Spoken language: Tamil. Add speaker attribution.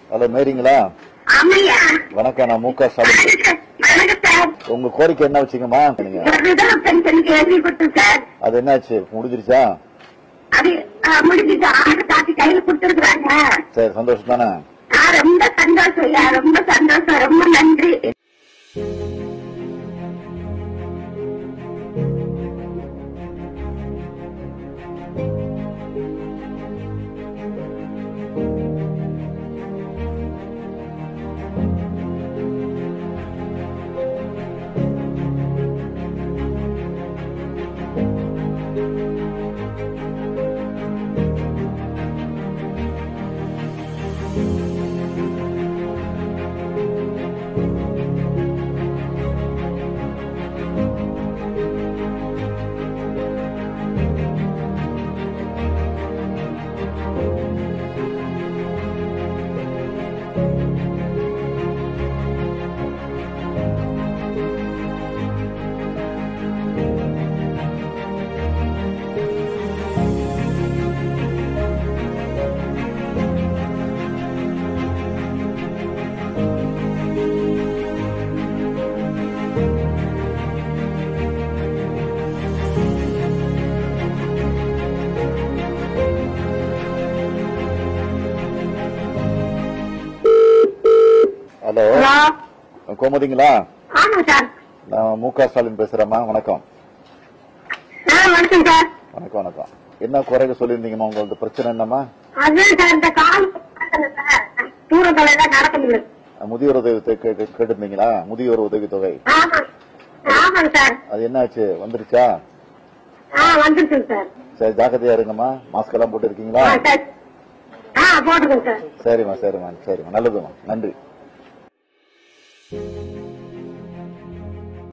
Speaker 1: ஹலோ மேரிங்களா
Speaker 2: ஆமையா
Speaker 1: வணக்கம் நான் முக ஸ்டாலின்
Speaker 2: வணக்கம் சார்
Speaker 1: உங்க கோரிக்கை என்ன வச்சுங்கம்மா நீங்க
Speaker 2: விதவை பென்ஷனுக்கு எழுதி கொடுத்தேன் சார்
Speaker 1: அது என்னாச்சு முடிஞ்சிருச்சா
Speaker 2: அது ஆ, முடிஞ்சுச்சு ஆறு காட்டி கையில கொடுத்துருக்குறாங்க
Speaker 1: சரி சந்தோஷம் தானே
Speaker 2: ஆ, ரொம்ப சந்தோஷம் ஐயா ரொம்ப சந்தோஷம் ரொம்ப நன்றி
Speaker 1: ஹலோ
Speaker 2: ஹலோ
Speaker 1: கோமதிங்களா
Speaker 2: ஆமா சார்
Speaker 1: நான் முக ஸ்டாலின் பேசுறேம்மா வணக்கம்
Speaker 2: ஆ வணக்கம் சார்
Speaker 1: வணக்கம் வணக்கம் என்ன குறைக சொல்லியிருந்தீங்கம்மா உங்களுக்கு பிரச்சனை என்னம்மா
Speaker 2: அதான் சார் இந்த கால் சார் தூரத்தொலை தான் நடக்க முடியல
Speaker 1: முதியோர் உதவி தொகை கே- கே- கேட்டிருந்தீங்களா முதியோர் உதவி தொகை
Speaker 2: ஆமா ஆமாங்க சார்
Speaker 1: அது என்னாச்சு வந்துருச்சா
Speaker 2: ஆ வந்துருச்சுங்க சார்
Speaker 1: சரி ஜாக்கிரதையா இருங்கம்மா மாஸ்க் எல்லாம் போட்டு இருக்கீங்களா
Speaker 2: ஆ சார் ஆ போட்டுக்கோங்க சார்
Speaker 1: சரிம்மா சரிம்மா சரிம்மா நல்லதும்மா நன்றி